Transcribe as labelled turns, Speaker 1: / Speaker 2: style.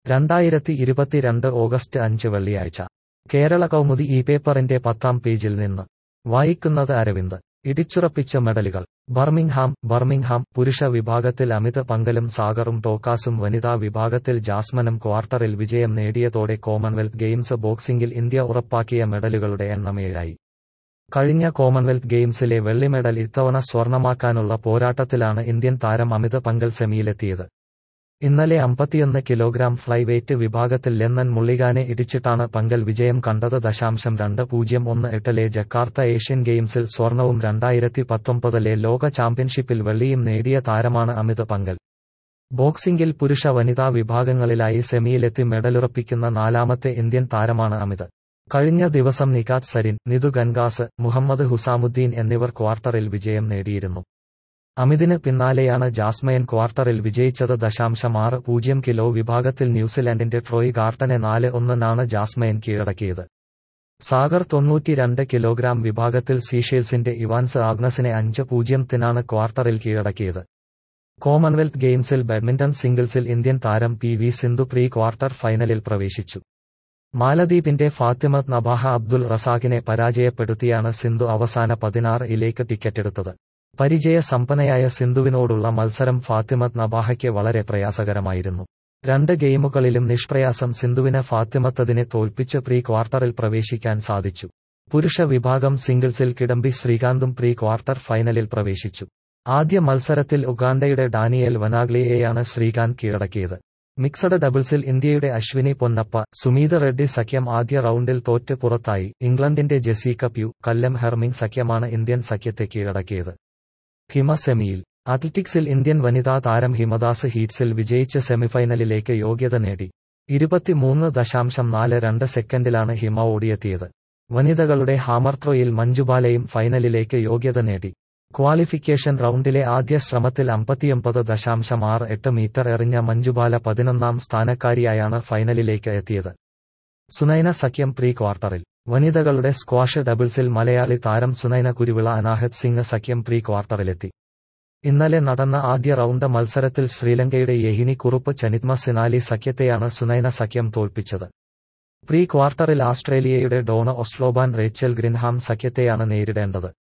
Speaker 1: രണ്ടായിരത്തി ഇരുപത്തിരണ്ട് ഓഗസ്റ്റ് അഞ്ച് വെള്ളിയാഴ്ച കേരള കൗമുദി ഈ പേപ്പറിന്റെ പത്താം പേജിൽ നിന്ന് വായിക്കുന്നത് അരവിന്ദ് ഇടിച്ചുറപ്പിച്ച മെഡലുകൾ ബർമിംഗ്ഹാം ബർമിംഗ്ഹാം പുരുഷ വിഭാഗത്തിൽ അമിത് പങ്കലും സാഗറും ടോക്കാസും വനിതാ വിഭാഗത്തിൽ ജാസ്മനും ക്വാർട്ടറിൽ വിജയം നേടിയതോടെ കോമൺവെൽത്ത് ഗെയിംസ് ബോക്സിംഗിൽ ഇന്ത്യ ഉറപ്പാക്കിയ മെഡലുകളുടെ എണ്ണം ഏഴായി കഴിഞ്ഞ കോമൺവെൽത്ത് ഗെയിംസിലെ വെള്ളി മെഡൽ ഇത്തവണ സ്വർണമാക്കാനുള്ള പോരാട്ടത്തിലാണ് ഇന്ത്യൻ താരം അമിത് പങ്കൽ സെമിയിലെത്തിയത് ഇന്നലെ അമ്പത്തിയൊന്ന് കിലോഗ്രാം ഫ്ലൈ വെയ്റ്റ് വിഭാഗത്തിൽ ലെന്നൻ മുള്ളിഗാനെ ഇടിച്ചിട്ടാണ് പങ്കൽ വിജയം കണ്ടത് ദശാംശം രണ്ട് പൂജ്യം ഒന്ന് എട്ടിലെ ജക്കാർത്ത ഏഷ്യൻ ഗെയിംസിൽ സ്വർണവും രണ്ടായിരത്തി പത്തൊമ്പതിലെ ലോക ചാമ്പ്യൻഷിപ്പിൽ വെള്ളിയും നേടിയ താരമാണ് അമിത് പങ്കൽ ബോക്സിംഗിൽ പുരുഷ വനിതാ വിഭാഗങ്ങളിലായി സെമിയിലെത്തി മെഡലുറപ്പിക്കുന്ന നാലാമത്തെ ഇന്ത്യൻ താരമാണ് അമിത് കഴിഞ്ഞ ദിവസം നികാത് സരിൻ നിതു ഗൻഗാസ് മുഹമ്മദ് ഹുസാമുദ്ദീൻ എന്നിവർ ക്വാർട്ടറിൽ വിജയം നേടിയിരുന്നു അമിതിന് പിന്നാലെയാണ് ജാസ്മയൻ ക്വാർട്ടറിൽ വിജയിച്ചത് ദശാംശം ആറ് പൂജ്യം കിലോ വിഭാഗത്തിൽ ന്യൂസിലാൻഡിന്റെ ട്രോയ് ഗാർട്ടനെ നാല് ഒന്നിനാണ് ജാസ്മയൻ കീഴടക്കിയത് സാഗർ തൊണ്ണൂറ്റിരണ്ട് കിലോഗ്രാം വിഭാഗത്തിൽ സീഷേൽസിന്റെ ഇവാൻസ് ആഗ്നസിനെ അഞ്ച് പൂജ്യത്തിനാണ് ക്വാർട്ടറിൽ കീഴടക്കിയത് കോമൺവെൽത്ത് ഗെയിംസിൽ ബാഡ്മിന്റൺ സിംഗിൾസിൽ ഇന്ത്യൻ താരം P V Sindhu pre quarter ഫൈനലിൽ പ്രവേശിച്ചു മാലദ്വീപിന്റെ ഫാത്തിമത് നബാഹ അബ്ദുൽ റസാഖിനെ പരാജയപ്പെടുത്തിയാണ് സിന്ധു അവസാന പതിനാറ് ഇലേക്ക് ടിക്കറ്റെടുത്തത് പരിചയ സമ്പന്നയായ സിന്ധുവിനോടുള്ള മത്സരം ഫാത്തിമത് നബാഹയ്ക്ക് വളരെ പ്രയാസകരമായിരുന്നു രണ്ട് ഗെയിമുകളിലും നിഷ്പ്രയാസം സിന്ധുവിന് ഫാത്തിമത്തതിനെ തോൽപ്പിച്ച് പ്രീ ക്വാർട്ടറിൽ പ്രവേശിക്കാൻ സാധിച്ചു പുരുഷ വിഭാഗം സിംഗിൾസിൽ കിഡംബി ശ്രീകാന്തും പ്രീ ക്വാർട്ടർ ഫൈനലിൽ പ്രവേശിച്ചു ആദ്യ മത്സരത്തിൽ ഉഗാണ്ടയുടെ ഡാനിയേൽ വനാഗ്ലിയെയാണ് ശ്രീകാന്ത് കീഴടക്കിയത് മിക്സഡ് ഡബിൾസിൽ ഇന്ത്യയുടെ അശ്വിനി പൊന്നപ്പ സുമീത് റെഡ്ഡി സഖ്യം ആദ്യ റൗണ്ടിൽ തോറ്റ് പുറത്തായി ഇംഗ്ലണ്ടിന്റെ ജെസീക പ്യൂ കല്ലം ഹെർമിംഗ് സഖ്യമാണ് ഇന്ത്യൻ സഖ്യത്തെ കീഴടക്കിയത് ഹിമ സെമിയിൽ അത്ലറ്റിക്സിൽ ഇന്ത്യൻ വനിതാ താരം ഹിമദാസ് ഹീറ്റ്സിൽ വിജയിച്ച് സെമിഫൈനലിലേക്ക് യോഗ്യത നേടി ഇരുപത്തിമൂന്ന് ദശാംശം നാല് രണ്ട് സെക്കൻഡിലാണ് ഹിമ ഓടിയെത്തിയത് വനിതകളുടെ ഹാമർ ത്രോയിൽ മഞ്ജുബാലയും ഫൈനലിലേക്ക് യോഗ്യത നേടി ക്വാളിഫിക്കേഷൻ റൗണ്ടിലെ ആദ്യ ശ്രമത്തിൽ അമ്പത്തിയൊമ്പത് ദശാംശം ആറ് എട്ട് മീറ്റർ എറിഞ്ഞ മഞ്ജുബാല പതിനൊന്നാം സ്ഥാനക്കാരിയായാണ് ഫൈനലിലേക്ക് എത്തിയത് സുനൈന സഖ്യം പ്രീ ക്വാർട്ടറിൽ വനിതകളുടെ സ്ക്വാഷ് ഡബിൾസിൽ മലയാളി താരം സുനൈന കുരുവിള അനാഹത് സിംഗ് സഖ്യം പ്രീ ക്വാർട്ടറിലെത്തി ഇന്നലെ നടന്ന ആദ്യ റൗണ്ട് മത്സരത്തിൽ ശ്രീലങ്കയുടെ യഹിനി കുറുപ്പ് ചനിത്മ സിനാലി സഖ്യത്തെയാണ് സുനൈന സഖ്യം തോൽപ്പിച്ചത് പ്രീ ക്വാർട്ടറിൽ ആസ്ട്രേലിയയുടെ ഡോണ ഒസ്ലോബാൻ റേച്ചൽ ഗ്രിൻഹാം സഖ്യത്തെയാണ് നേരിടേണ്ടത്